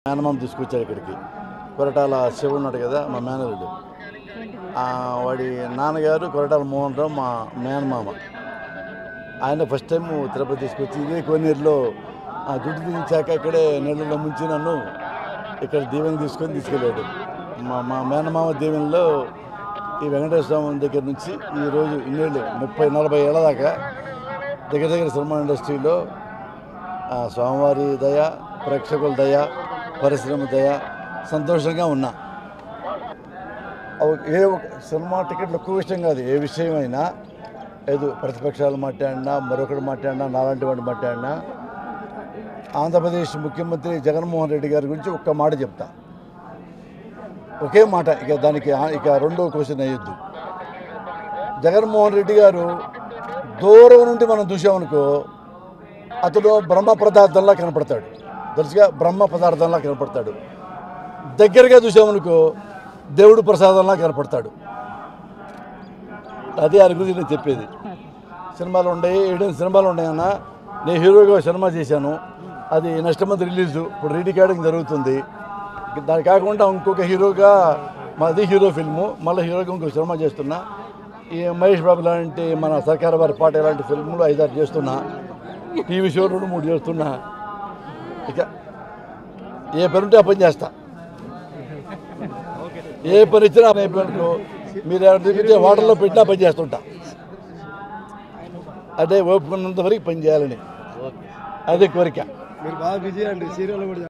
మేనమామ తీసుకొచ్చారు ఇక్కడికి కొరటాల శివ ఉన్నాడు కదా మా మేనరుడు ఆ, వాడి నాన్నగారు కొరటాల మోహన్ రావు మా మేనమామ ఆయన ఫస్ట్ టైం తిరుపతి తీసుకొచ్చి ఇదే కోనేరులో ఆ జుట్టు తీయించాక ఇక్కడే నీళ్ళలో ముంచి నన్ను ఇక్కడ దీవెన తీసుకొని తీసుకెళ్ళాడు మా మా మేనమామ దీవెనలో ఈ వెంకటేశ్వర స్వామి దగ్గర నుంచి ఈరోజు ఇన్నేళ్ళు ముప్పై నలభై ఏళ్ళ దాకా దగ్గర దగ్గర సినిమా ఇండస్ట్రీలో ఆ స్వామివారి దయ ప్రేక్షకుల దయ పరిశ్రమ దయ సంతోషంగా ఉన్నా అవి ఏ ఒక సినిమా టికెట్లు ఎక్కువ విషయం కాదు ఏ విషయమైనా ఏదో ప్రతిపక్షాలు మాట్లాడినా మరొకటి మాట్లాడినా నాలాంటి వాడు మాట్లాడినా ఆంధ్రప్రదేశ్ ముఖ్యమంత్రి జగన్మోహన్ రెడ్డి గారి గురించి ఒక్క మాట చెప్తా ఒకే మాట ఇక దానికి ఆ- ఇక రెండో క్వశ్చన్ అయ్యొద్దు జగన్మోహన్ రెడ్డి గారు దూరం నుండి మనం చూసామనుకో అతడు బ్రహ్మ పదార్థంలా కనపడతాడు తెలుసుగా బ్రహ్మ పదార్థంలా కనపడతాడు దగ్గరగా చూసామనుకో దేవుడు ప్రసాదంలా కనపడతాడు అదే ఆయన గురించి నేను చెప్పేది సినిమాలు ఉన్నాయి ఏడు సినిమాలు ఉన్నాయన్న నేను హీరోగా ఒక సినిమా చేశాను అది నెక్స్ట్ మంత్ రిలీజ్ ఇప్పుడు రీ రికార్డింగ్ జరుగుతుంది దాని కాకుండా ఇంకొక హీరోగా మాది హీరో ఫిల్ము మళ్ళీ హీరోగా ఇంకొక సినిమా చేస్తున్నా ఈ మహేష్ బాబు లాంటి మన సర్కార్ వారి పాట ఇలాంటి ఫిల్ములు ఐదారు చేస్తున్నా టీవీ షో రెండు మూడు చేస్తున్నా ఇక ఏ పని ఉంటే ఆ పని చేస్తా ఏ పని ఇచ్చినా ఆ పని మీరు ఎవరి దగ్గర హోటల్లో పెట్టినా పని చేస్తుంటా అదే ఓపుకున్నంత వరకు పని చేయాలని అదే కోరిక మీరు బాగా బిజీ అండి సీరియల్ కూడా